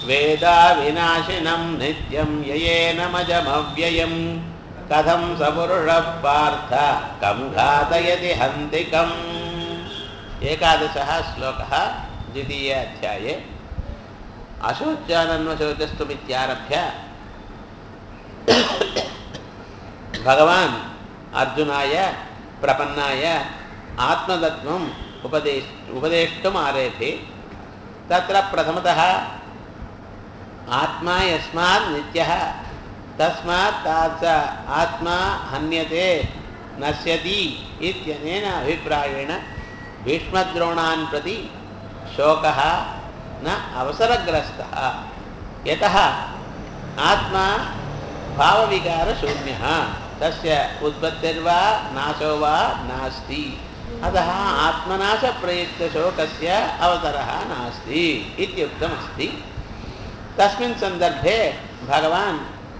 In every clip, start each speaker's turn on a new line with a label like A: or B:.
A: வேதா விநாசினம் நித்யம் யயேனமஜமவ்யயம் கதம் சபுருஷ பார்த்த கம் घातयति हन्तिकम् एकादशः श्लोकः द्वितीय अध्याये अशोच्यानन्वशोचस्तुमित्यारभ्य भगवान् अर्जुनाय प्रपन्नाय आत्मतत्त्वम् उपदेश उपदेष्टुम् आरेभे तत्र प्रथमतः आत्मा यस्मात् नित्यः तस्मात् तादृश आत्मा हन्यते नश्यति इत्यनेन अभिप्रायेण भीष्मद्रोणान् प्रति शोकः न अवसरग्रस्तः यतः आत्मा भावविकारशून्यः तस्य उत्पत्तिर्वा नाशो वा नास्ति अतः आत्मनाशप्रयुक्तशोकस्य अवसरः नास्ति इत्युक्तमस्ति तस्मिन् सन्दर्भे भगवान्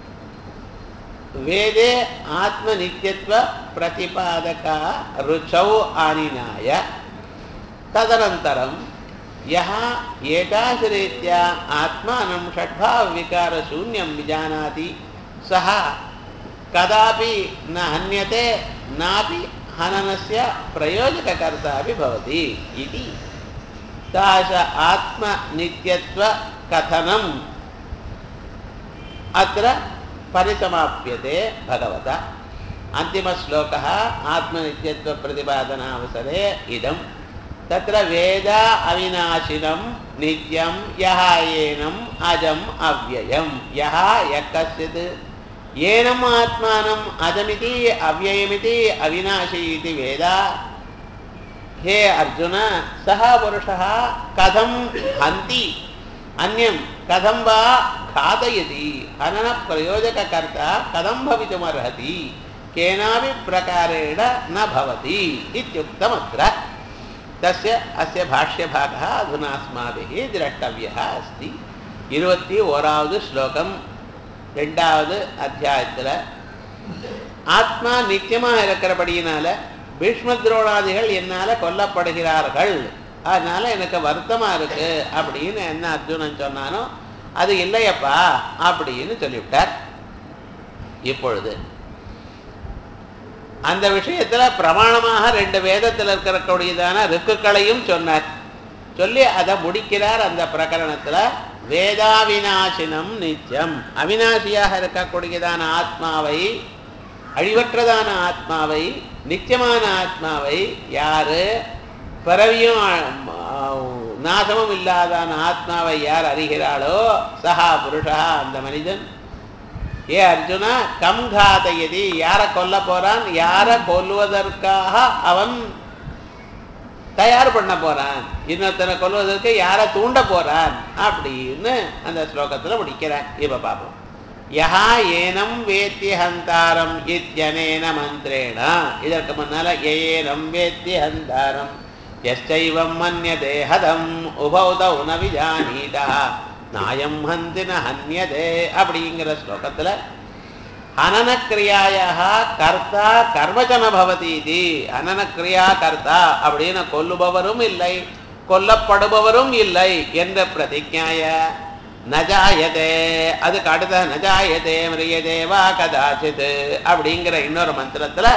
A: वेदे आत्मनित्यत्वप्रतिपादका रुचौ आनिनाय तदनन्तरं यः एतादृरीत्या आत्मानं षड्भावविकारशून्यं विजानाति सः कदापि न हन्यते नापि हननस्य प्रयोजककर्ता अपि भवति इति तादृश आत्मनित्यत्वकथनम् अत्र परिसमाप्यते भगवता अन्तिमश्लोकः आत्मनित्यत्वप्रतिपादनावसरे इदं तत्र वेद अविनाशिनं नित्यं यः येनम् अजम् अव्ययं यः यः कश्चित् येनम् आत्मानम् अजमिति अव्ययमिति अविनाशि इति वेद हे अर्जुन सः पुरुषः कथं हन्ति अन्यं कथं वा घातयति हननप्रयोजककर्ता कथं भवितुमर्हति केनापि प्रकारेण न भवति इत्युक्तमत्र तस्य अस्य भाष्यभागः अधुना अस्माभिः द्रष्टव्यः अस्ति இருபத்தி ஓராவது ஸ்லோகம் ரெண்டாவது அத்தியாயத்தில் ஆத்மா நித்தியமாக இருக்கிறபடியினால பீஷ்ம துரோணாதிகள் என்னால் கொல்லப்படுகிறார்கள் அதனால எனக்கு வருத்தமாக இருக்கு அப்படின்னு என்ன அர்ஜுனன் சொன்னானோ அது இல்லையப்பா அப்படின்னு சொல்லிவிட்டார் இப்பொழுது அந்த விஷயத்துல பிரமாணமாக ரெண்டு வேதத்தில் இருக்கக்கூடியதான ரிக்குகளையும் சொன்னார் சொல்லி அதை முடிக்கிறார் அந்த பிரகரணத்துல வேதாவினாசினம் நித்தியம் அவினாசியாக இருக்கக்கூடியதான ஆத்மாவை அழிவற்றதான ஆத்மாவை நித்தியமான ஆத்மாவை யாரு பிறவியும் நாசமும் இல்லாதான ஆத்மாவை யார் அறிகிறாளோ சஹா புருஷா அந்த மனிதன் ஏ அர்ஜுனா கம் காதையதி யாரை கொல்ல போறான் யாரை கொல்லுவதற்காக அவன் தயார் பண்ண போறான் இன்னொருத்தனை கொல்வதற்கு யாரை தூண்ட போறான் அப்படின்னு அந்த ஸ்லோகத்தில் முடிக்கிறான் இப்ப பார்ப்போம் யஹா ஏனம் வேத்தி ஹந்தாரம் இத்தியனேன மந்திரேண இதற்கு முன்னால ஏனம் வேத்தி ஹந்தாரம் எஸ்டைவம் மன்யதே ஹதம் உபௌதௌ ந விஜானீதா நாயம் ஹந்தி ந ஹன்யதே அப்படிங்கிற ஸ்லோகத்தில் ஹனனக்கிரியாய கர்த்தா கர்மஜன பவதி இது ஹனனக்கிரியா கர்த்தா அப்படின்னு கொல்லுபவரும் இல்லை கொல்லப்படுபவரும் இல்லை என்ற பிரதிஜாய நஜாயதே அதுக்கு அடுத்த நஜாயதே மிரியதே வா கதாச்சித் அப்படிங்கிற இன்னொரு மந்திரத்தில்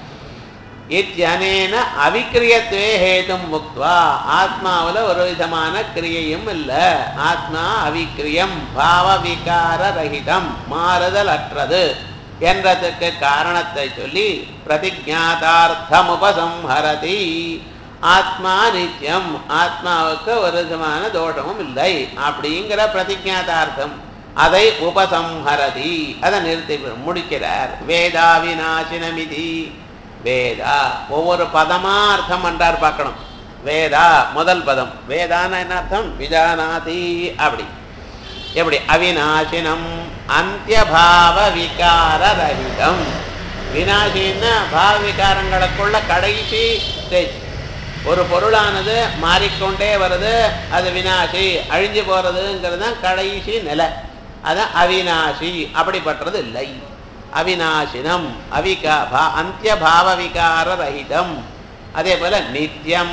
A: இத்தியனேன அவிக்கிரியத்துவே ஹேதும் முக்துவா ஆத்மாவில் ஒரு விதமான கிரியையும் இல்லை ஆத்மா அவிக்கிரியம் பாவ விகார ரகிதம் மாறுதல் அற்றது என்றதுக்கு காரணத்தை சொல்லி பிரதிஜாதார்த்தம் உபசம்ஹரதி ஆத்மா நித்தியம் ஆத்மாவுக்கு ஒரு விதமான தோஷமும் இல்லை அப்படிங்கிற பிரதிஜாதார்த்தம் அதை உபசம்ஹரதி அதை நிறுத்தி முடிக்கிறார் வேதாவிநாசினமிதி வேதா ஒவ்வொரு பதமா அர்த்தம் பண்றார் பார்க்கணும் வேதா முதல் பதம் வேதான என்ன அர்த்தம் விஜானாதி அப்படி எப்படி அவிநாசினம் அந்தியபாவ விகார ரகிதம் வினாசின்னா பாவ விகாரங்களுக்குள்ள கடைசி ஸ்டேஜ் ஒரு பொருளானது மாறிக்கொண்டே வருது அது வினாசி அழிஞ்சு போறதுங்கிறது தான் கடைசி நிலை அதான் அவிநாசி அப்படிப்பட்டது இல்லை அவிநாசினம் அவிகா பா அந்திய பாவ விகார ரஹிதம் அதே போல நித்தியம்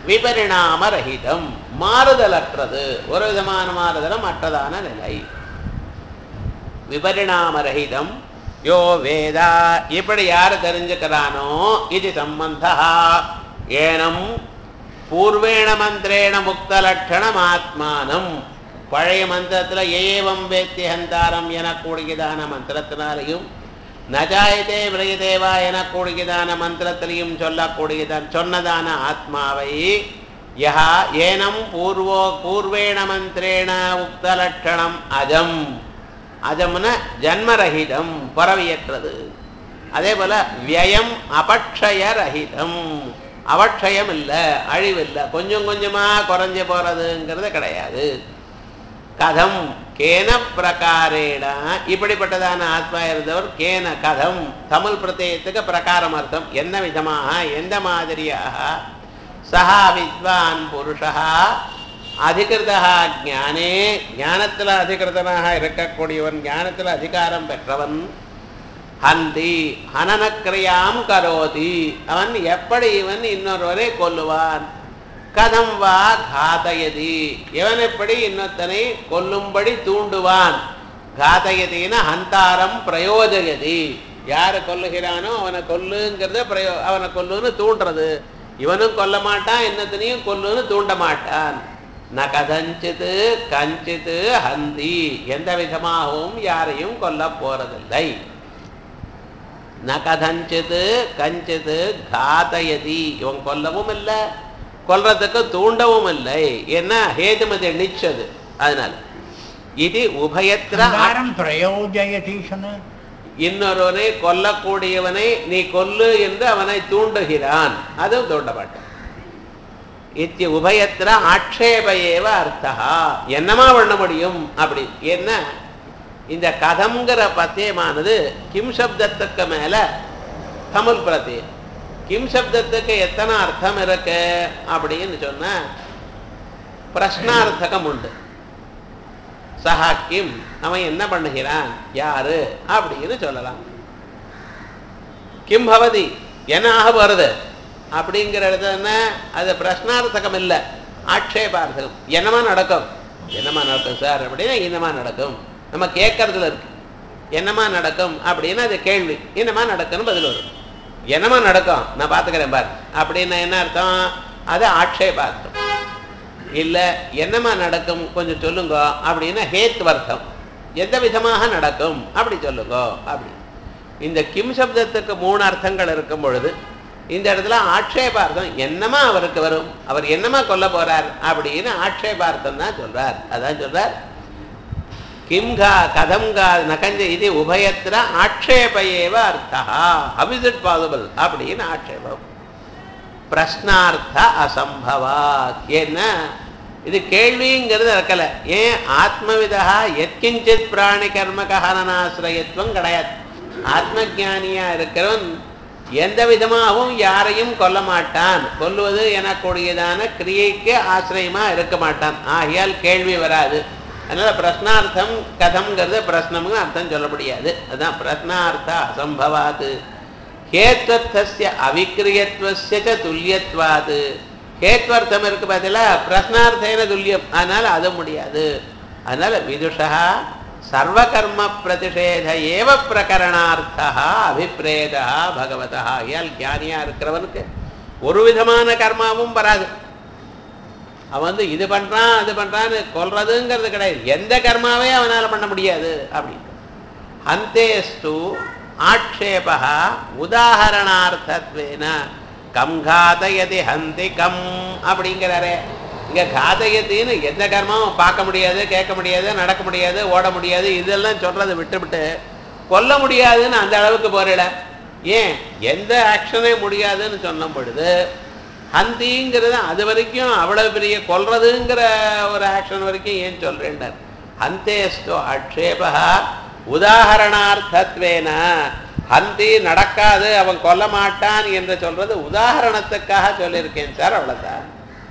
A: விபரிணாம ரஹிதம் மாறுதலற்றது ஒரு விதமான மாறுதலும் அற்றதான நிலை விபரிணாம ரஹிதம் யோ வேதா இப்படி யார் தெரிஞ்சுக்கிறானோ இது சம்பந்தா ஏனம் பூர்வேண மந்திரேண முக்தலட்சணம் ஆத்மானம் பழைய மந்திரத்துல ஏவம் வேத்தி ஹந்தாரம் எனக்கூடியதான மந்திரத்தினாலையும் நஜாயதே விரயதேவா எனக்கூடியதான மந்திரத்திலையும் சொல்லக்கூடியதான் சொன்னதான ஆத்மாவை யஹா ஏனம் பூர்வோ பூர்வேண மந்திரேண உக்தலட்சணம் அஜம் அஜம்ன ஜன்மரகிதம் பரவியற்றது அதே போல வியம் அபக்ஷய ரஹிதம் அவட்சயம் இல்லை அழிவில்லை கொஞ்சம் கொஞ்சமா குறைஞ்சு போறதுங்கிறது கிடையாது கதம் கேன பிரகாரேன இப்படிப்பட்டதான ஆத்மா இருந்தவர் கேன கதம் தமிழ் பிரத்யேகத்துக்கு பிரகாரம் அர்த்தம் என்ன விதமாக எந்த மாதிரியாக சஹா வித்வான் புருஷா அதிகிருதா ஞானே ஞானத்தில் அதிகிருதனாக இருக்கக்கூடியவன் ஞானத்தில் அதிகாரம் பெற்றவன் ஹந்தி ஹனனக்கிரியாம் கரோதி அவன் எப்படி இவன் இன்னொருவரை கொல்லுவான் கதம் வா காதயதி எவன் எப்படி இன்னொருத்தனை கொல்லும்படி தூண்டுவான் காதயதின ஹந்தாரம் பிரயோஜயதி யாரை கொல்லுகிறானோ அவனை கொல்லுங்கிறத பிரயோ அவனை கொல்லுன்னு தூண்டுறது இவனும் கொல்ல மாட்டான் இன்னத்தனையும் கொல்லுன்னு தூண்ட மாட்டான் ந கதஞ்சித்து கஞ்சித்து ஹந்தி எந்த விதமாகவும் யாரையும் கொல்ல போறதில்லை ந கதஞ்சித்து கஞ்சித்து காதயதி இவன் கொல்லவும் இல்லை கொல்றதுக்கு தூண்டவும் இல்லை ஏன்னா ஹேதுமதி நிச்சது அதனால இது உபயத்திர
B: அந்தாரம் பிரயோஜயதி சொன்ன
A: இன்னொருவனை கொல்லக்கூடியவனை நீ கொல்லு என்று அவனை தூண்டுகிறான் அதுவும் தூண்ட மாட்டான் இத்தி உபயத்திர ஆட்சேப ஏவ அர்த்தா என்னமா பண்ண முடியும் அப்படி என்ன இந்த கதம்ங்கிற பத்தியமானது கிம் சப்தத்துக்கு மேல தமிழ் பிரத்தியம் கிம் சப்தத்துக்கு எத்தனை அர்த்தம் இருக்கு அப்படின்னு சொன்ன பிரஷ்னார்த்தகம் உண்டு சஹா கிம் அவன் என்ன பண்ணுகிறான் யாரு அப்படின்னு சொல்லலாம் கிம் பவதி என்ன ஆக போறது அப்படிங்கிற இடத்துல என்ன அது பிரஷ்னார்த்தகம் இல்லை ஆட்சேபார்த்தகம் என்னமா நடக்கும் என்னமா நடக்கும் சார் அப்படின்னா என்னமா நடக்கும் நம்ம கேட்கறதுல இருக்கு என்னமா நடக்கும் அப்படின்னு அது கேள்வி என்னமா நடக்கும்னு பதில் வரும் என்னமா நடக்கும் நான் பார்த்துக்கிறேன் பார் அப்படின்னா என்ன அர்த்தம் அது ஆட்சேபார்த்தம் இல்லை என்னமா நடக்கும் கொஞ்சம் சொல்லுங்க அப்படின்னா ஹேத்வர்த்தம் எந்த விதமாக நடக்கும் அப்படி சொல்லுங்க அப்படி இந்த கிம் சப்தத்துக்கு மூணு அர்த்தங்கள் இருக்கும் பொழுது இந்த இடத்துல ஆட்சேபார்த்தம் என்னமா அவருக்கு வரும் அவர் என்னமா கொல்ல போறார் அப்படின்னு ஆட்சேபார்த்தம் தான் சொல்றார் அதான் சொல்றார் கிம் கா கதம் கா நகஞ்ச இது உபயத்திர ஆட்சேப ஏவ அர்த்தா ஹவ் இஸ் இட் பாசிபிள் அப்படின்னு ஆட்சேபம் பிரஷ்னார்த்த அசம்பவாத் ஏன்னா இது கேள்விங்கிறது இருக்கல ஏன் ஆத்மவிதா எத்கிஞ்சித் பிராணி கர்ம கஹனனாசிரயத்துவம் கிடையாது ஆத்ம ஜானியா இருக்கிறவன் எந்த விதமாகவும் யாரையும் கொல்ல மாட்டான் கொல்லுவது எனக்கூடியதான கிரியைக்கு ஆசிரியமா இருக்க மாட்டான் ஆகையால் கேள்வி வராது அதனால பிரஷ்னார்த்தம் கதம்ங்கிறது பிரஷ்னம்னு அர்த்தம் சொல்ல முடியாது அதுதான் பிரஷ்னார்த்த அசம்பவாது ஹேத்வர்த்தஸ்ய அவிக்கிரியத்துவஸ்ய ச துல்லியத்வாது ஹேத்வர்த்தம் இருக்கு பார்த்தீங்களா பிரஷ்னார்த்தேன துல்லியம் அதனால அது முடியாது அதனால விதுஷா சர்வகர்ம பிரதிஷேத ஏவ பிரகரணார்த்தா அபிப்பிரேதா பகவதா ஆகையால் ஞானியா இருக்கிறவனுக்கு ஒரு விதமான கர்மாவும் வராது அவன் வந்து இது பண்றான் அது பண்றான்னு கொல்றதுங்கிறது கிடையாது எந்த கர்மாவே அவனால பண்ண முடியாது அப்படின்னு அந்தேஸ்து ஆட்சேபா உதாகரணார்த்தத்வேன கம் காதயதி ஹந்தி கம் அப்படிங்கிறாரே இங்க காதயத்தின்னு எந்த கர்மாவும் பார்க்க முடியாது கேட்க முடியாது நடக்க முடியாது ஓட முடியாது இதெல்லாம் சொல்றதை விட்டுவிட்டு கொல்ல முடியாதுன்னு அந்த அளவுக்கு போறல ஏன் எந்த ஆக்ஷனே முடியாதுன்னு சொன்ன பொழுது ஹந்திங்கிறது அது வரைக்கும் அவ்வளவு பெரிய கொல்றதுங்கிற ஒரு ஆக்ஷன் வரைக்கும் ஏன் சொல்றேன்டார் ஹந்தேஸ்தோ ஆட்சேபா உதாகரணார்த்தத்வேன ஹந்தி நடக்காது அவன் கொல்ல மாட்டான் என்று சொல்றது உதாகரணத்துக்காக சொல்லியிருக்கேன் சார் அவ்வளவுதான்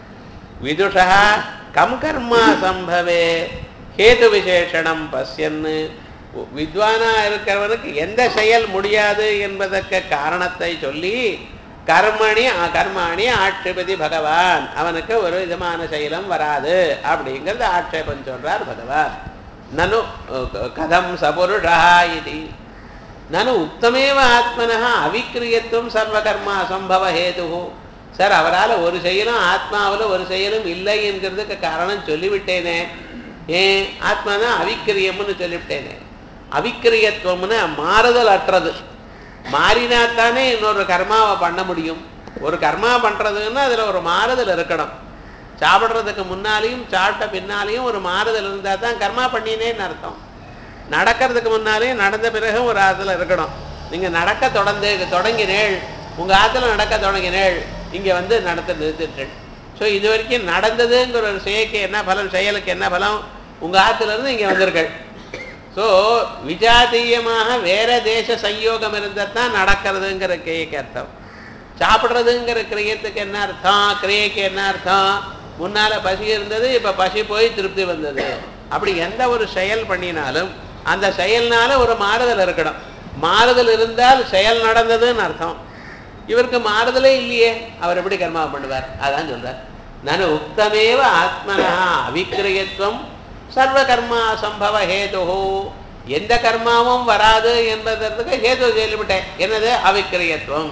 A: விதுஷா கம் கர்மா சம்பவே ஹேது விசேஷணம் பசியன்னு வித்வானா இருக்கிறவனுக்கு எந்த செயல் முடியாது என்பதற்கு காரணத்தை சொல்லி கர்மணி அ- கர்மாணி ஆட்சேபதி பகவான் அவனுக்கு ஒரு விதமான செயலும் வராது அப்படிங்கிறது ஆட்சேபம் சொல்றார் பகவான் நனு அஹ், கதம் சபுருஷா இது நனு உத்தமேவ ஆத்மனः அவிக்கிரியத்துவம் சர்வகர்மா அசம்பவ ஹேது சார் அவரால் ஒரு செயலும் ஆத்மாவில் ஒரு செயலும் இல்லை என்கிறதுக்கு காரணம் சொல்லிவிட்டேனே ஏன் ஆத்மா தான் அவிக்கிரியம்னு சொல்லிவிட்டேனே அவிக்கிரியத்துவம்னு மாறுதல் அற்றது மாறினாத்தானே இன்னொரு கர்மாவை பண்ண முடியும் ஒரு கர்மா பண்றதுன்னா அதுல ஒரு மாறுதல் இருக்கணும் சாப்பிட்றதுக்கு முன்னாலையும் சாப்பிட்ட பின்னாலையும் ஒரு மாறுதல் இருந்தால் தான் கர்மா பண்ணினேன்னு அர்த்தம் நடக்கிறதுக்கு முன்னாலேயும் நடந்த பிறகு ஒரு ஆத்துல இருக்கணும் நீங்க நடக்க தொடர்ந்து தொடங்கினேள் உங்க ஆத்துல நடக்க தொடங்கினேள் இங்க வந்து நடத்த நிறுத்திட்டேள் ஸோ இது வரைக்கும் நடந்ததுங்கிற ஒரு செயலுக்கு என்ன பலம் செயலுக்கு என்ன பலம் உங்க ஆத்துல இருந்து இங்க வந்திருக்கள் ஸோ விஜாதீயமாக வேற தேச சயோகம் இருந்தால் தான் நடக்கிறதுங்கிற கிரியைக்கு அர்த்தம் சாப்பிட்றதுங்கிற கிரியத்துக்கு என்ன அர்த்தம் கிரியைக்கு என்ன அர்த்தம் முன்னால பசி இருந்தது இப்ப பசி போய் திருப்தி வந்தது அப்படி எந்த ஒரு செயல் பண்ணினாலும் அந்த செயல்னால ஒரு மாறுதல் இருக்கணும் மாறுதல் இருந்தால் செயல் நடந்ததுன்னு அர்த்தம் இவருக்கு மாறுதலே இல்லையே அவர் எப்படி கர்மா பண்ணுவார் அதான் சொல்றார் நான் உக்தமேவ ஆத்மனா அவிக்கிரியத்துவம் சர்வ கர்மா சம்பவ ஹேது எந்த கர்மாவும் வராது என்பதற்கு ஹேது சொல்லிவிட்டேன் என்னது அவிக்கிரியத்துவம்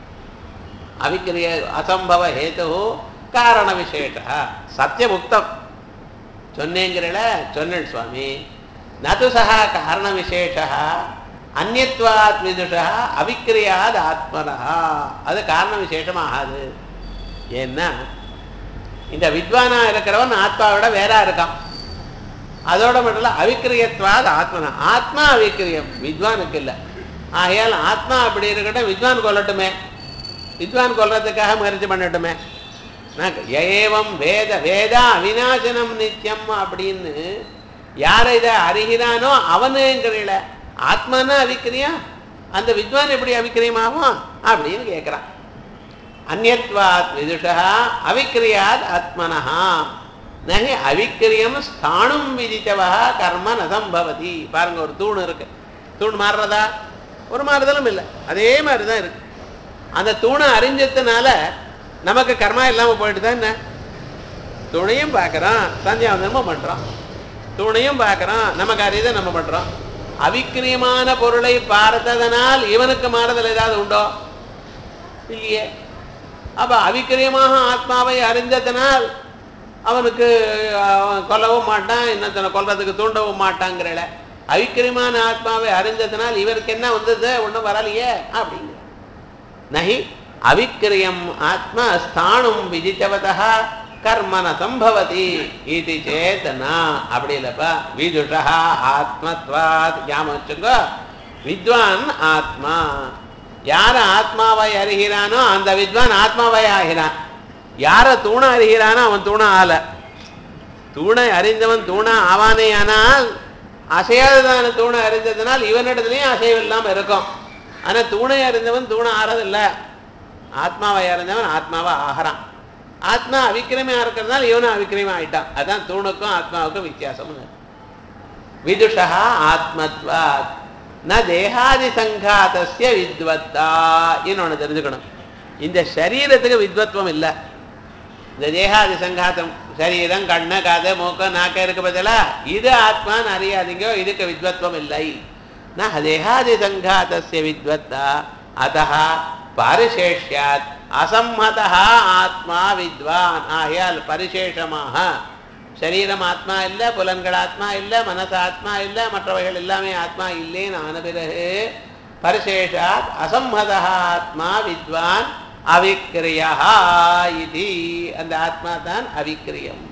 A: அவிக்கிரிய அசம்பவ ஹேது காரண விசேஷ சத்தியமுக்தம் சொன்னேங்கிறல சொன்னேன் சுவாமி நது சகா காரண விசேஷ அந்நியத்வாத் விதுஷா அவிக்கிரியாத் ஆத்மனா அது காரண விசேஷம் ஆகாது ஏன்னா இந்த வித்வானா இருக்கிறவன் ஆத்மாவோட வேறா இருக்கான் அதோட மட்டும் இல்ல அவிக்கிரியத்வாத் ஆத்மனா ஆத்மா அவிக்கிரியம் வித்வானுக்கு இல்லை ஆகையால் ஆத்மா அப்படி இருக்கட்டும் வித்வான் கொல்லட்டுமே வித்வான் கொல்றதுக்காக முயற்சி பண்ணட்டுமே நான் ஏவம் வேத வேதா அவிநாசனம் நித்தியம் அப்படின்னு யாரை இதை அறிகிறானோ அவனுங்கிறீல ஆத்மானா அவிக்கிரியம் அந்த வித்வான் எப்படி அவிக்கிரியமாகும் அப்படின்னு கேட்குறான் அந்நத்வாத் விதுஷா அவிக்கிரியாத் ஆத்மனஹா நகி அவிக்கிரியம் ஸ்தானும் விதித்தவா கர்ம நசம்பவதி பாருங்க ஒரு தூண் இருக்கு தூண் மாறுறதா ஒரு மாறுதலும் இல்லை அதே மாதிரி தான் இருக்கு அந்த தூணை அறிஞ்சதுனால நமக்கு கர்மா இல்லாமல் போயிட்டு தான் என்ன தூணையும் பார்க்குறோம் சந்தியாவந்தனமும் பண்ணுறோம் தூணையும் பார்க்குறோம் நம்ம காரியத்தை நம்ம பண்ணுறோம் அவிக்கிரியமான பொருளை பார்த்ததனால் இவனுக்கு மாறுதல் ஏதாவது உண்டோ இல்லையே அப்ப அவிக்கிரியமாக ஆத்மாவை அறிந்ததனால் அவனுக்கு அவன் கொல்லவும் மாட்டான் இன்னொருத்தனை கொல்றதுக்கு தூண்டவும் மாட்டாங்கிறல அவிக்கிரியமான ஆத்மாவை அறிந்ததனால் இவருக்கு என்ன வந்தது ஒன்றும் வரலையே அப்படிங்கிற நகி அவிக்கிரியம் ஆத்மா ஸ்தானும் விதித்தவதா கர்மன சம்பவதி இது சேத் ந அப்படி இல்லப்பா விதுஷா ஆத்மத்வாத் ஞாபகம் வச்சுக்கோ வித்வான் ஆத்மா யார ஆத்மாவை அறிகிறானோ அந்த வித்வான் ஆத்மாவை ஆகிறான் யார தூண அறிகிறானோ அவன் தூண ஆல தூணை அறிந்தவன் தூண ஆவானேயானால் அசையாததான தூணை அறிந்ததனால் இவனிடத்துலையும் அசைவில்லாம இருக்கும் ஆனா தூணை அறிந்தவன் தூண ஆறதில்ல ஆத்மாவை அறிந்தவன் ஆத்மாவை ஆகிறான் ஆத்மா அவிக்கிரமே இருக்கிறதுனால இவனும் அவிக்கிரமே ஆயிட்டான் அதான் தூணுக்கும் ஆத்மாவுக்கும் வித்தியாசம் விதுஷா ஆத்மத்வாத் ந தேகாதி சங்காதஸ்ய வித்வத்தா இன்னொன்னு தெரிஞ்சுக்கணும் இந்த சரீரத்துக்கு வித்வத்வம் இல்லை இந்த தேகாதி சங்காத்தம் சரீரம் கண்ணு காது மூக்கு நாக்க இருக்கு பதிலா இது ஆத்மான்னு அறியாதீங்க இதுக்கு வித்வத்வம் இல்லை ந தேகாதி சங்காதஸ்ய வித்வத்தா அத்தः பரிசேஷ்யாத் அசம்மதா ஆத்மா வித்வான் ஆகையால் பரிசேஷமாக சரீரம் ஆத்மா இல்லை புலன்கள் ஆத்மா இல்லை மனசு ஆத்மா இல்லை மற்றவைகள் எல்லாமே ஆத்மா இல்லைன்னு ஆன பிறகு பரிசேஷாத் அசம்மதா ஆத்மா வித்வான் அவிக்கிரியா இது அந்த ஆத்மா தான் அவிக்கிரியம்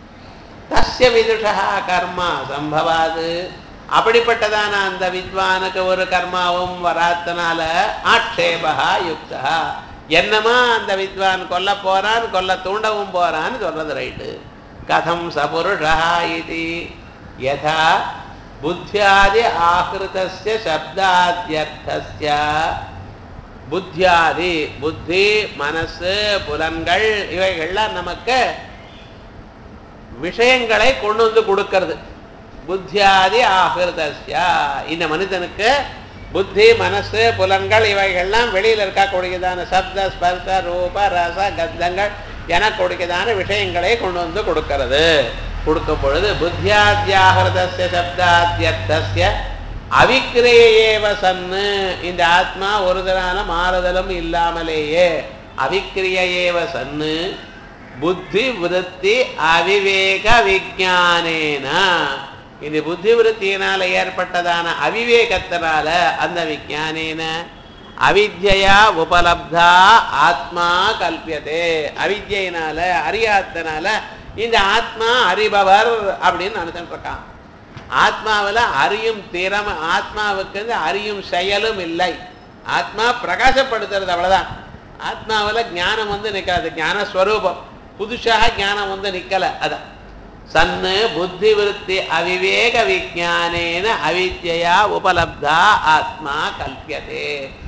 A: தஸ்ய விதுஷா கர்மா சம்பவாது அப்படிப்பட்டதான அந்த வித்வானுக்கு ஒரு கர்மாவும் வராதனால ஆட்சேபா யுக்தா என்னமா அந்த வித்வான் கொல்ல போறான் கொல்ல தூண்டவும் போறான்னு சொல்றது ரைட்டு கதம் சபுருஷா இது யதா புத்தியாதி ஆகிருதஸ்ய சப்தாத்யர்த்தஸ்ய புத்தியாதி புத்தி மனசு புலன்கள் இவைகள்லாம் நமக்கு விஷயங்களை கொண்டு வந்து கொடுக்கிறது புத்தியாதி ஆகிருதஸ்யா இந்த மனிதனுக்கு புத்தி மனசு புலன்கள் இவைகள்லாம் வெளியில் இருக்கக்கூடியதான சப்த ஸ்பர்ச ரூப ரச கந்தங்கள் எனக்கூடியதான விஷயங்களை கொண்டு வந்து கொடுக்கிறது கொடுக்கும் பொழுது புத்தியாத்தியாகிருதஸ்ய சப்தாத்தியர்த்தஸ்ய அவிக்கிரியேவ சன்னு இந்த ஆத்மா ஒருதலான மாறுதலும் இல்லாமலேயே அவிக்கிரியேவ சன்னு புத்தி விருத்தி அவிவேக விஜானேன இந்த புத்தி விருத்தியினால ஏற்பட்டதான அவிவேகத்தினால அந்த விஜானேன அவித்யா உபலப்தா ஆத்மா கல்பியதே அவித்யினால அறியாத்தனால இந்த ஆத்மா அறிபவர் அப்படின்னு நினைச்சுட்டு இருக்கான் ஆத்மாவில் அறியும் திறமை ஆத்மாவுக்கு வந்து அறியும் செயலும் இல்லை ஆத்மா பிரகாசப்படுத்துறது அவ்வளவுதான் ஆத்மாவில் ஞானம் வந்து நிற்காது ஞானஸ்வரூபம் புதுசாக ஞானம் வந்து நிற்கல அதான் சன்னு புத்தி விருத்தி அவிவேக விஜானேன அவித்யா உபலப்தா ஆத்மா கல்பியதே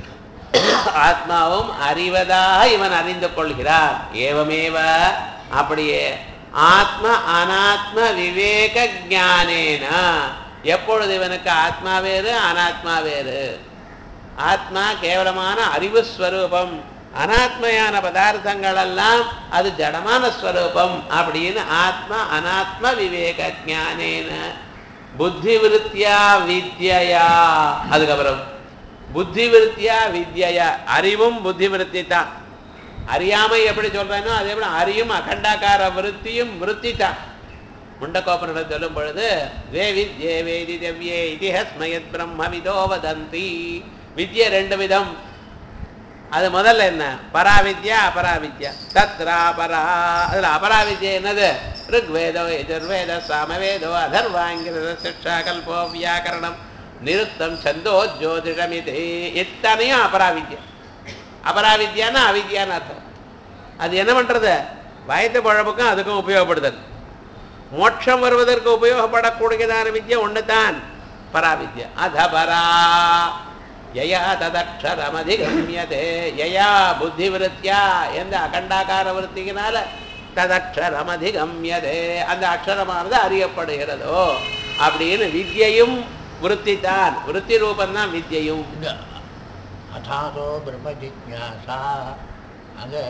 A: ஆத்மாவும் அறிவதாக இவன் அறிந்து கொள்கிறான் ஏவமேவ அப்படியே ஆத்ம அனாத்ம விவேக ஞானேன எப்பொழுது இவனுக்கு ஆத்மா வேறு அனாத்மா வேறு ஆத்மா கேவலமான அறிவு ஸ்வரூபம் அனாத்மையான பதார்த்தங்கள் எல்லாம் அது ஜடமான ஸ்வரூபம் அப்படின்னு ஆத்மா அனாத்ம விவேக ஞானேன புத்தி விருத்தியா வித்யா அதுக்கப்புறம் புத்தி விருத்தியா வித்யா அறிவும் புத்தி விருத்தி தான் அறியாமை எப்படி சொல்றேனோ அதே போல அறியும் அகண்டாக்கார விருத்தியும் விருத்தி தான் முண்டக்கோப்பனிடம் சொல்லும் பொழுது வே வித்யே வேதி திவ்யே இதிஹஸ்மயத் பிரம்ம விதோ வதந்தி வித்யை ரெண்டு விதம் அது முதல்ல என்ன பராவித்யா அபராவித்யா தத்ரா பரா அதுல அபராவித்யா என்னது ருக்வேதோ எஜுர்வேத சாமவேதோ அதர்வாங்கிரத சிக்ஷா கல்போ வியாக்கரணம் நிருத்தம் சந்தோ ஜோதிடம் இது இத்தனையும் அபராவித்யா அபராவித்யான்னா அவித்யான்னு அர்த்தம் அது என்ன பண்றது வயத்து பழப்புக்கும் அதுக்கும் உபயோகப்படுதல் மோட்சம் வருவதற்கு உபயோகப்படக்கூடியதான வித்யா ஒன்று தான் பராவித்யா அதபரா யயா ததக்ஷரமதிகமியதே யயா புத்தி விருத்தியா எந்த அகண்டாகார விருத்தியினால ததக்ஷரமதிகமியதே அந்த அக்ஷரமானது அறியப்படுகிறதோ அப்படின்னு வித்யையும் விருத்தி தான் விருத்தி ரூபந்தான் வித்யையும்
B: இந்த அதாதோ பிரம்ம ஜிக்ஞாசா அங்கே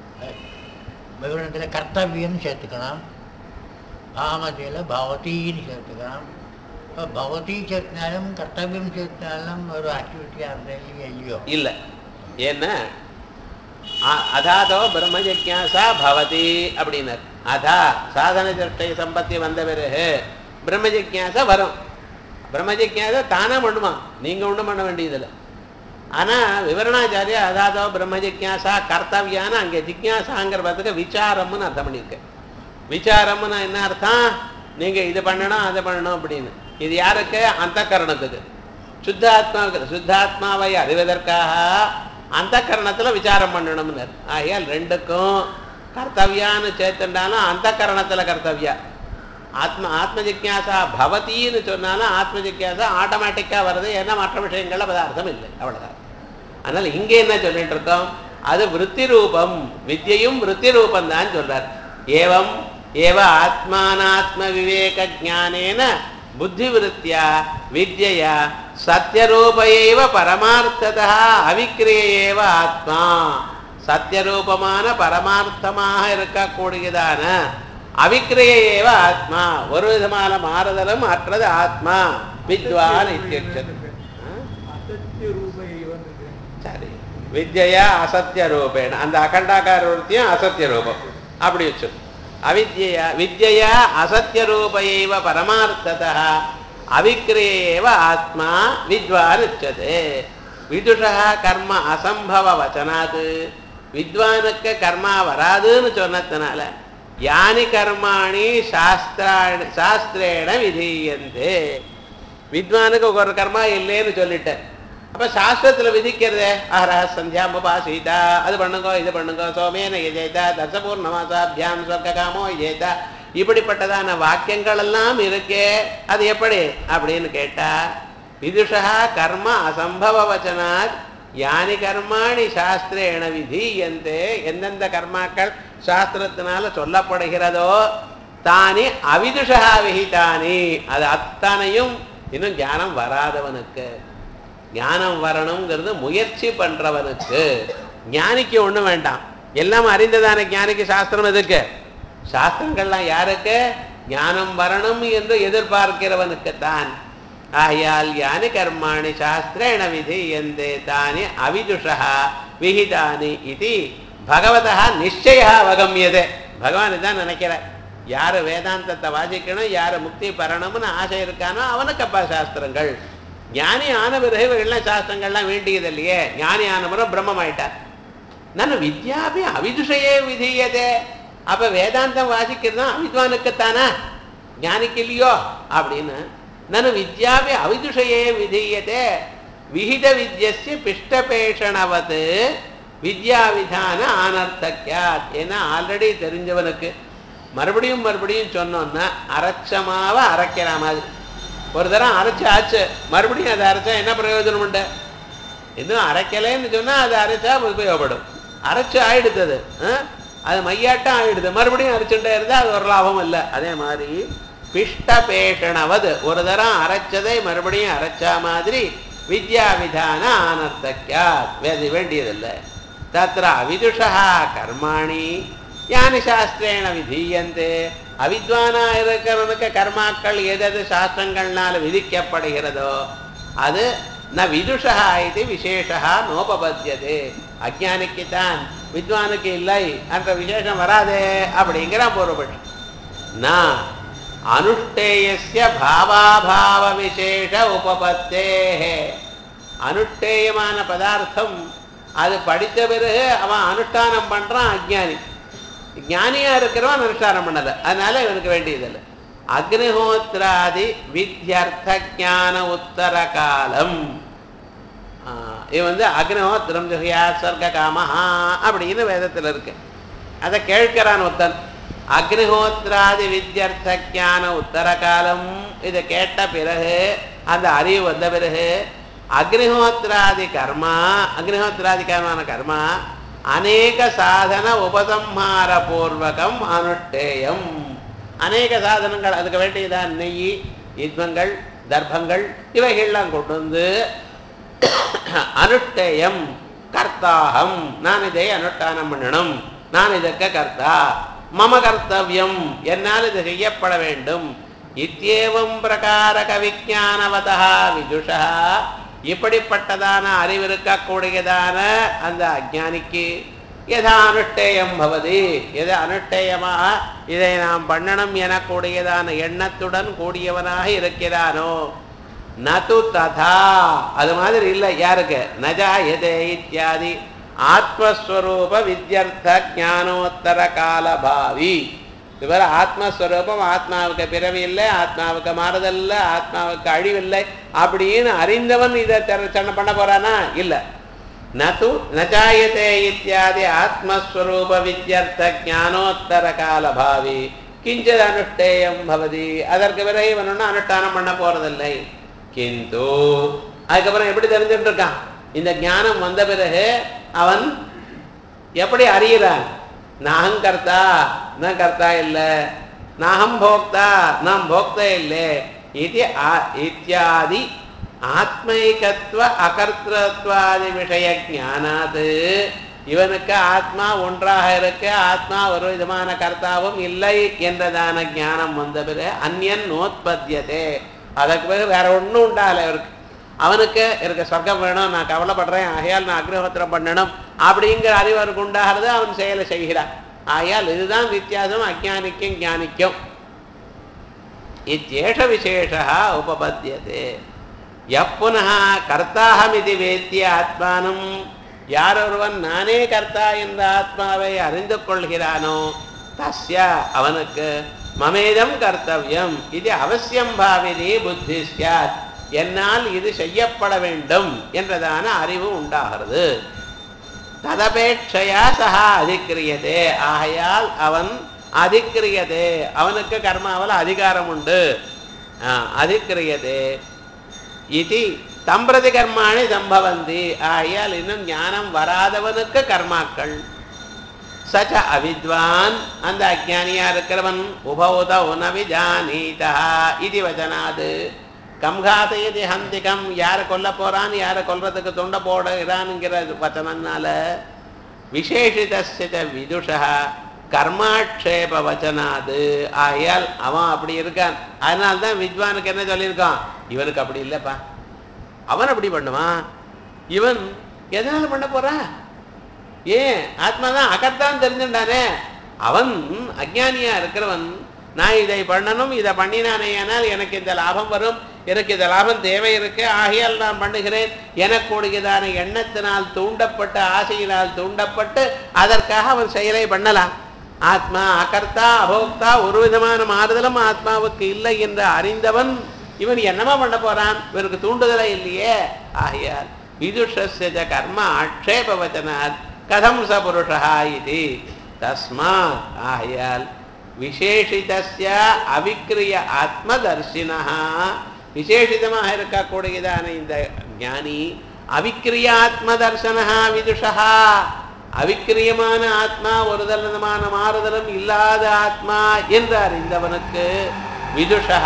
B: விவரணத்தில் கர்த்தவியம்னு சேர்த்துக்கலாம் பாமதியில் பவதின்னு சேர்த்துக்கலாம் இப்போ பவதி சேர்த்தினாலும் கர்த்தவியம் சேர்த்தினாலும் ஒரு ஆக்டிவிட்டியாக இருந்தது இல்லையா இல்லையோ
A: இல்லை ஏன்னா அ- அதாதோ பிரம்ம ஜிக்யாசா பவதி அப்படின்னார் அதா சாதன திருஷ்டை சம்பத்தி வந்த பிறகு பிரம்ம ஜிக்யாசா வரும் பிரம்ம ஜிக்யாசா தானா பண்ணுமா நீங்க ஒன்றும் பண்ண வேண்டியதில்லை ஆனா விவரணாச்சாரியா அதாதோ பிரம்ம ஜிக்யாசா கர்த்தவியான அங்கே ஜிக்யாசாங்கிறதுக்கு விசாரம்னு அர்த்தம் பண்ணியிருக்கேன் விசாரம்னு என்ன அர்த்தம் நீங்க இது பண்ணணும் அதை பண்ணணும் அப்படின்னு இது யாருக்கு அந்த கரணத்துக்கு சுத்தாத்மாவுக்கு சுத்தாத்மாவை அறிவதற்காக அந்த கரணத்துல விசாரம் பண்ணணும்னு ஆகையால் ரெண்டுக்கும் கர்த்தவியான்னு சேர்த்துட்டாலும் அந்த கரணத்துல கர்த்தவியா ஆத்ம ஆத்ம ஜிக்யாசா பவதின்னு சொன்னாலும் ஆத்ம ஜிக்யாசா ஆட்டோமேட்டிக்காக வருது ஏன்னா மற்ற விஷயங்கள்ல பதார்த்தம் இல்லை அவ்வளவுதான் அதனால இங்க என்ன சொல்லிட்டு இருக்கோம் அது விருத்தி ரூபம் வித்யையும் விருத்தி ரூபம் தான் சொல்றார் ஏவம் ஏவ ஆத்மானாத்ம விவேக ஜானேன புத்தி விருத்தியா வித்யா சத்தியரூபையைவ பரமார்த்ததா அவிக்கிரியேவ ஆத்மா சத்தியரூபமான பரமார்த்தமாக இருக்கக்கூடியதான அவிக்கிரியேவ ஆத்மா ஒரு விதமான மாறுதலும் அற்றது ஆத்மா வித்வான் இத்தியுச்சது சரி வித்யா அசத்திய ரூபேண அந்த அகண்டாக்கார விருத்தியும் அசத்திய ரூபம் அப்படி வச்சு அவித்யா வித்யா அசத்திய ரூபையைவ பரமார்த்ததா அவிக்கிரியேவ ஆத்மா வித்வான் உச்சதே விதுஷா கர்ம அசம்பவ வச்சனாது வித்வானுக்கு கர்மா வராதுன்னு சொன்னதுனால யானி கர்மாணி சாஸ்திராணி சாஸ்திரேண விதீயந்தே வித்வானுக்கு ஒரு கர்மா இல்லைன்னு சொல்லிட்டேன் அப்ப சாஸ்திரத்துல விதிக்கிறதே ஆஹரா சந்தியாமுபாசீதா அது பண்ணுங்க இது பண்ணுங்க சோமேன எஜேதா தசபூர்ணமாசாபியாம் சொர்க்க காமோ எஜேதா இப்படிப்பட்டதான வாக்கியங்கள் எல்லாம் இருக்கே அது எப்படி அப்படின்னு கேட்டா விதுஷா கர்ம அசம்பவ வச்சனாத் யானி கர்மாணி சாஸ்திரேண விதீயந்தே எந்தெந்த கர்மாக்கள் சாஸ்திரத்தினால சொல்லப்படுகிறதோ தானி அவிதுஷா விகிதானி அது அத்தனையும் இன்னும் ஞானம் வராதவனுக்கு ஞானம் வரணுங்கிறது முயற்சி பண்றவனுக்கு ஞானிக்கு ஒண்ணும் வேண்டாம் எல்லாம் அறிந்ததான ஞானிக்கு சாஸ்திரம் எதுக்கு சாஸ்திரங்கள்லாம் யாருக்கு ஞானம் வரணும் என்று எதிர்பார்க்கிறவனுக்குத்தான் ஆகையால் யானி கர்மாணி சாஸ்திரேண விதீயந்தே தானி அவிதுஷா விஹிதானி இது பகவதா நிச்சயா அவகமியதே பகவான் இதான் நினைக்கிறார் யாரு வேதாந்தத்தை வாசிக்கணும் யாரு முக்தி பெறணும்னு ஆசை இருக்கானோ அவனுக்கு அப்பா சாஸ்திரங்கள் ஞானி ஆன பிறகு இவர்கள்லாம் சாஸ்திரங்கள்லாம் வேண்டியது இல்லையே ஞானி ஆன பிறகு பிரம்மம் ஆயிட்டார் நான் வித்யாபி அவிதுஷையே விதீயதே அப்ப வேதாந்தம் வாசிக்கிறது தான் அவித்வானுக்குத்தானா ஞானிக்கு இல்லையோ அப்படின்னு நான் வித்யாபி அவிதுஷையே விதீயதே விஹித வித்யஸ்ய பிஷ்டபேஷணவது வித்யா விதான ஆனர்த்தக்கியாத் ஏன்னா ஆல்ரெடி தெரிஞ்சவனுக்கு மறுபடியும் மறுபடியும் சொன்னோம்னா அரைச்சமாவ அரைக்கிற மாதிரி ஒரு தரம் அரைச்சு ஆச்சு மறுபடியும் அதை அரைச்சா என்ன பிரயோஜனம் உண்டு இன்னும் அரைக்கலைன்னு சொன்னா அது அரைச்சா உபயோகப்படும் அரைச்சு ஆயிடுது அது ஆ? அது மையாட்டம் ஆயிடுது மறுபடியும் அரைச்சுட்டே இருந்தா அது ஒரு லாபம் இல்லை அதே மாதிரி பிஷ்ட பேஷணவது ஒரு தரம் அரைச்சதை மறுபடியும் அரைச்சா மாதிரி வித்யா விதான ஆனர்த்தக்கியா வேது வேண்டியதில்லை தத்திர அவிதுஷா கர்மாணி யானி சாஸ்திரேண விதீயந்தே அவித்வானா இருக்கிறவனுக்கு கர்மாக்கள் எதது சாஸ்திரங்கள்னால விதிக்கப்படுகிறதோ அது ந விதுஷா இது விசேஷா நோபபத்தியது அஜானிக்குத்தான் வித்வானுக்கு இல்லை அந்த விசேஷம் வராதே அப்படிங்கிற பூர்வபட்சம் நான் அனுஷ்டேயஸ்ய பாவாபாவ விசேஷ உபபத்தே அனுஷ்டேயமான பதார்த்தம் அது படித்த பிறகு அவன் அனுஷ்டானம் பண்றான் அஜ்ஞானி ஞானியா இருக்கிறவன் அனுஷ்டானம் பண்ணல அதனால இவனுக்கு வேண்டியதில்லை அக்னிஹோத்ராதி வித்யர்த்த ஞான உத்தர காலம் ஆஹ் இது வந்து அக்னிஹோத்திரம் ஜுஹியா சர்க்க காமஹா அப்படின்னு வேதத்தில் இருக்கு அதை கேட்கிறான் ஒருத்தன் அக்னிஹோத்ராதி வித்யர்த்த ஞான உத்தர காலம் இதை கேட்ட பிறகு அந்த அறிவு வந்த பிறகு அக்னிஹோத்ராதி கர்மா அக்னிஹோத்ராதி கர்மான கர்மா அநேக சாதன உபசம்ஹார பூர்வகம் அனுஷ்டேயம் அநேக சாதனங்கள் அதுக்கு வேண்டியதான் நெய் யுத்மங்கள் தர்ப்பங்கள் இவைகள்லாம் கொண்டு வந்து அனுஷ்டேயம் கர்த்தாகம் நான் இதை அனுஷ்டானம் பண்ணணும் நான் இதற்கு கர்த்தா மம கர்த்தவியம் என்னால் இது செய்யப்பட வேண்டும் இத்தியேவம் பிரகாரக விஜானவதா விதுஷா இப்படிப்பட்டதான அறிவிருக்கக்கூடியதான அந்த அஜானிக்கு எதா அனுஷ்டேயம் பவதி எது அனுஷ்டேயமாக இதை நாம் பண்ணணும் எனக்கூடியதான எண்ணத்துடன் கூடியவனாக இருக்கிறானோ நது ததா அது மாதிரி இல்லை யாருக்கு நஜா எதே இத்தியாதி ஆத்மஸ்வரூப வித்யர்த்த ஞானோத்தர காலபாவி இவர் ஆத்மஸ்வரூபம் ஆத்மாவுக்கு பிறவி இல்லை ஆத்மாவுக்கு மாறுதல் இல்லை ஆத்மாவுக்கு அழிவில்லை அப்படின்னு அறிந்தவன் இதை தெர பண்ண போறானா இல்லை நது நஜாயதே இத்தியாதி ஆத்மஸ்வரூப வித்யர்த்த ஞானோத்தர காலபாவி கிஞ்சது அனுஷ்டேயம் பவதி அதற்கு பிறகு இவன் ஒன்றும் அனுஷ்டானம் பண்ண போறதில்லை கிந்து அதுக்கப்புறம் எப்படி தெரிஞ்சுட்டு இருக்கான் இந்த ஞானம் வந்த பிறகு அவன் எப்படி அறிகிறான் நாகம் கர்த்தா ந கர்த்தா இல்லை நாகம் போக்தா நாம் போக்தா இல்லை இது இத்தியாதி ஆத்மைகத்துவ அகர்த்தத்வாதி விஷய ஞானாது இவனுக்கு ஆத்மா ஒன்றாக இருக்க ஆத்மா ஒரு விதமான கர்த்தாவும் இல்லை என்றதான ஞானம் வந்த பிறகு அந்யன் நோத்பத்தியதே அதற்கு பிறகு வேற ஒன்றும் உண்டாகலை அவருக்கு அவனுக்கு இருக்க சொர்க்கம் வேணும் நான் கவலைப்படுறேன் ஆகையால் நான் அக்னிஹோத்திரம் பண்ணணும் அப்படிங்கிற அறிவு அவருக்கு உண்டாகிறது அவன் செயலை செய்கிறான் ஆகையால் இதுதான் வித்தியாசம் அஜானிக்கும் ஞானிக்கும் இத்தேஷ விசேஷா உபபத்தியதே எப்புனः கர்த்தாகமிதி வேத்திய ஆத்மானம் யாரொருவன் நானே கர்த்தா என்ற ஆத்மாவை அறிந்து கொள்கிறானோ தஸ்ய அவனுக்கு மமேதம் கர்த்தவியம் இது அவசியம் பாவினி புத்தி சாத் என்னால் இது செய்யப்பட வேண்டும் என்றதான அறிவு உண்டாகிறது ததபேட்சையா சகா அதிக்கிரியதே ஆகையால் அவன் அதிக்கிரியதே அவனுக்கு கர்மாவில் அதிகாரம் உண்டு அதிக்கிரியதே இது தம்பிரதி கர்மாணி சம்பவந்தி ஆகையால் இன்னும் ஞானம் வராதவனுக்கு கர்மாக்கள் சச்ச அவித்வான் அந்த அஜானியா இருக்கிறவன் உபௌத உனவிஜானீதா இது வச்சனாது கம்காதையதி ஹந்திகம் யாரை கொல்ல போறான் யாரை கொல்றதுக்கு துண்டை போடுகிறான்ங்கிற வச்சனம்னால விசேஷிதஸ்ய விதுஷா கர்மாட்சேப வச்சனாது ஆகையால் அவன் அப்படி இருக்கான் அதனால தான் வித்வானுக்கு என்ன சொல்லியிருக்கான் இவனுக்கு அப்படி இல்லைப்பா அவன் அப்படி பண்ணுவான் இவன் எதனால பண்ண போறான் ஏன் ஆத்மா தான் அகத்தான் தெரிஞ்சுட்டானே அவன் அஜ்ஞானியா இருக்கிறவன் நான் இதை பண்ணணும் இதை பண்ணினானே ஆனால் எனக்கு இந்த லாபம் வரும் எனக்கு இந்த லாபம் தேவை இருக்கு ஆகையால் நான் பண்ணுகிறேன் எனக்கூடியதான எண்ணத்தினால் தூண்டப்பட்ட ஆசையினால் தூண்டப்பட்டு அதற்காக அவன் செயலை பண்ணலாம் ஆத்மா அகர்த்தா அபோக்தா ஒரு விதமான மாறுதலும் ஆத்மாவுக்கு இல்லை என்று அறிந்தவன் இவன் என்னமா பண்ண போறான் இவனுக்கு தூண்டுதலே இல்லையே ஆகையால் விதுஷஸ்ய கர்ம ஆட்சேபவச்சனாத் கதம் ச புருஷா இது தஸ்மாத் ஆகையால் விசேஷிதஸ்ய அவிக்கிரிய ஆத்மதர்சினா விசேஷிதமாக இருக்கக்கூடியதான இந்த ஞானி அவிக்கிரிய ஆத்ம தர்சனா விதுஷா அவிக்கிரியமான ஆத்மா ஒரு தலமான மாறுதலும் இல்லாத ஆத்மா என்று அறிந்தவனுக்கு விதுஷா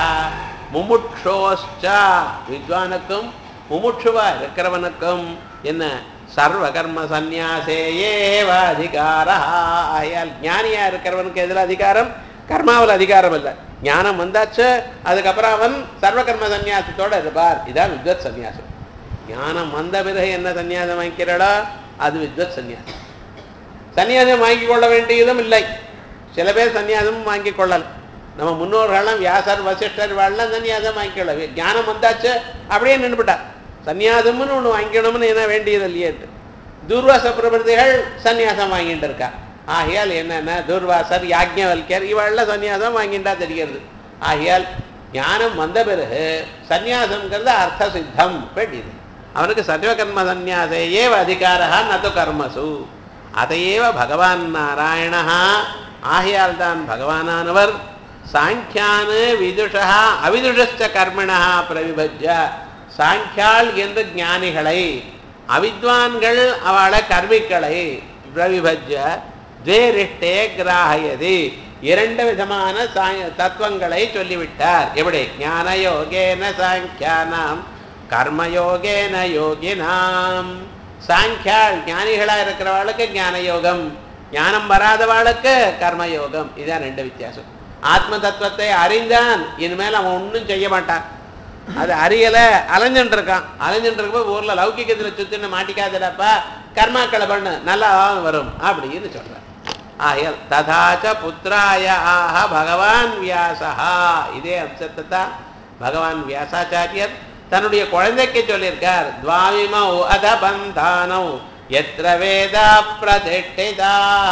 A: முமுட்சோஷ்சா வித்வானுக்கும் முமுட்சுவா இருக்கிறவனுக்கும் என்ன சர்வ கர்ம சந்நியாசேயேவ அதிகாரா ஆயால் ஞானியா இருக்கிறவனுக்கு எதில் அதிகாரம் கர்மாவில் அதிகாரம் இல்லை ஞானம் வந்தாச்சு அதுக்கப்புறம் அவன் சர்வ கர்ம சந்நியாசத்தோட இருப்பார் இதான் வித்வத் சந்நியாசம் ஞானம் வந்த பிறகு என்ன சந்நியாசம் வாங்கிக்கிறாளோ அது வித்வத் சந்நியாசம் சந்நியாசம் வாங்கி கொள்ள வேண்டியதும் இல்லை சில பேர் சந்நியாசமும் வாங்கி கொள்ளல நம்ம முன்னோர்கள்லாம் வியாசர் வசிஷ்டர் வாழலாம் சன்னியாசம் வாங்கிக்கல ஞானம் வந்தாச்சு அப்படியே நின்றுபிட்டார் சன்னியாசம்னு ஒன்று வாங்கிக்கணும்னு என்ன வேண்டியது இல்லையேட்டு துர்வாச பிரபதிகள் சன்னியாசம் வாங்கிட்டு இருக்கா ஆகையால் என்னென்ன துர்வாசர் யாக்ஞவல்யர் இவாள்லாம் சன்னியாசம் வாங்கிட்டா தெரிகிறது ஆகையால் ஞானம் வந்த பிறகு சந்நியாசம்ங்கிறது அர்த்த சித்தம் வேண்டியது அவனுக்கு சர்வகர்ம சந்நியாசே ஏவ அதிகாரா நது கர்மசு அதையேவ பகவான் நாராயணா ஆகையால் தான் பகவானானவர் சாங்கியானு விதுஷா அவிதுஷஸ்ட கர்மிணா பிரவிபஜ்ய சாங்கியாள் என்று ஞானிகளை அவித்வான்கள் அவளை கர்மிகளை பிரவிபஜ்ய துவேரிஷ்டே கிராஹயதி இரண்டு விதமான சாய தத்துவங்களை சொல்லிவிட்டார் எப்படி ஞானயோகேன சாங்கியானாம் கர்மயோகேன யோகினாம் சாங்கியாள் ஞானிகளா இருக்கிறவாளுக்கு ஞான யோகம் ஞானம் வராதவாளுக்கு கர்மயோகம் இதான் ரெண்டு வித்தியாசம் ஆத்ம தத்துவத்தை அறிந்தான் இனிமேல் அவன் ஒன்றும் செய்ய மாட்டான் அது அறியல அலைஞ்சுட்டு இருக்கான் அலைஞ்சுட்டு இருக்கும்போது ஊர்ல லௌகிகத்துல சுத்தின்னு மாட்டிக்காதடப்பா கர்மாக்களை பண்ணு நல்லா வரும் அப்படின்னு சொல்றான் ஆகையால் ததாச்ச புத்திராய ஆஹ பகவான் வியாசா இதே அம்சத்தை தான் பகவான் வியாசாச்சாரியர் தன்னுடைய குழந்தைக்கு சொல்லியிருக்கார் துவாவிமௌ அத பந்தானௌ எத்திர வேதா பிரதிஷ்டிதா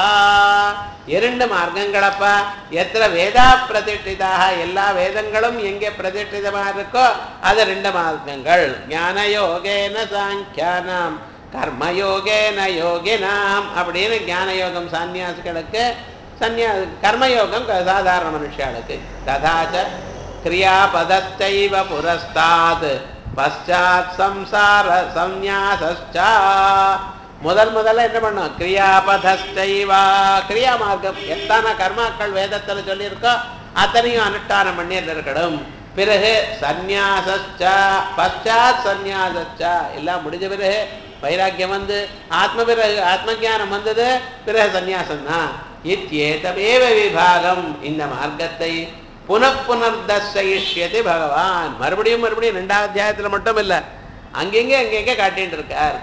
A: இரண்டு மார்க்கங்களப்பா எத்திர வேதா பிரதிஷ்டிதாக எல்லா வேதங்களும் எங்கே பிரதிஷ்டிதமாக இருக்கோ அது ரெண்டு மார்க்கங்கள் ஞான யோகேன சாங்கியானாம் கர்மயோகேன யோகினாம் அப்படின்னு ஞான யோகம் சன்னியாசிகளுக்கு சன்னியா கர்மயோகம் சாதாரண மனுஷாளுக்கு ததாச்ச கிரியாபதத்தைவ புரஸ்தாத் பశ్చాத் சம்சார சந்நியாசா முதல் முதல்ல என்ன பண்ணும் கிரியாபதஸ்தைவா கிரியா மார்க்கம் எத்தனை கர்மாக்கள் வேதத்தில் சொல்லியிருக்கோ அத்தனையும் அனுஷ்டானம் பண்ணிட்டு இருக்கணும் பிறகு சந்நியாசா பశ్చాத் சந்நியாசா எல்லாம் முடிஞ்ச பிறகு வைராக்கியம் வந்து ஆத்ம பிறகு ஆத்ம ஜானம் வந்தது பிறகு சந்நியாசம் தான் இத்தியேதமேவ விபாகம் இந்த மார்க்கத்தை புனப்புனர்தர்ஷயிஷ்யதி பகவான் மறுபடியும் மறுபடியும் ரெண்டாவது அத்தியாயத்துல மட்டும் இல்ல அங்கெங்கே அங்கெங்கே காட்டிட்டு இருக்கார்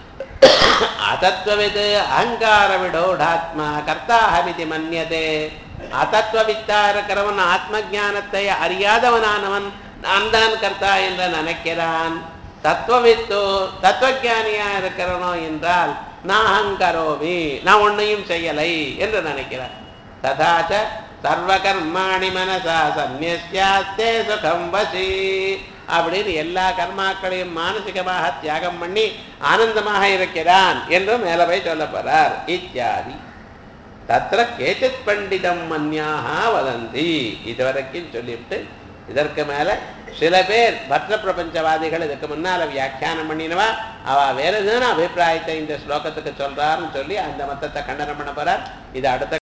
A: அதத்வவிது அகங்கார விடோடாத்மா கர்த்தாஹமிதி மன்யதே அதத்வவித்தா இருக்கிறவன் ஆத்ம ஞானத்தை அறியாதவனானவன் நான் தான் கர்த்தா என்று நினைக்கிறான் தத்துவவித்தோ தத்துவஜானியா இருக்கிறனோ என்றால் நான் அகங்கரோமி நான் ஒன்னையும் செய்யலை என்று நினைக்கிறான் ததாச்ச சர்வகர்மாணி மனசா சந்நியாஸ்தே சுகம் வசி அப்படின்னு எல்லா கர்மாக்களையும் மானசிகமாக தியாகம் பண்ணி ஆனந்தமாக இருக்கிறான் என்று மேல போய் சொல்ல போறார் இத்தியாதி தத்திர கேச்சித் பண்டிதம் மன்யாக வதந்தி இதுவரைக்கும் சொல்லிவிட்டு இதற்கு மேல சில பேர் பக்த பிரபஞ்சவாதிகள் இதுக்கு முன்னால வியாக்கியானம் பண்ணினவா அவ வேற எதுனா அபிப்பிராயத்தை இந்த ஸ்லோகத்துக்கு சொல்றாருன்னு சொல்லி அந்த மத்தத்தை கண்டனம் பண்ண போறார் இது அடுத்த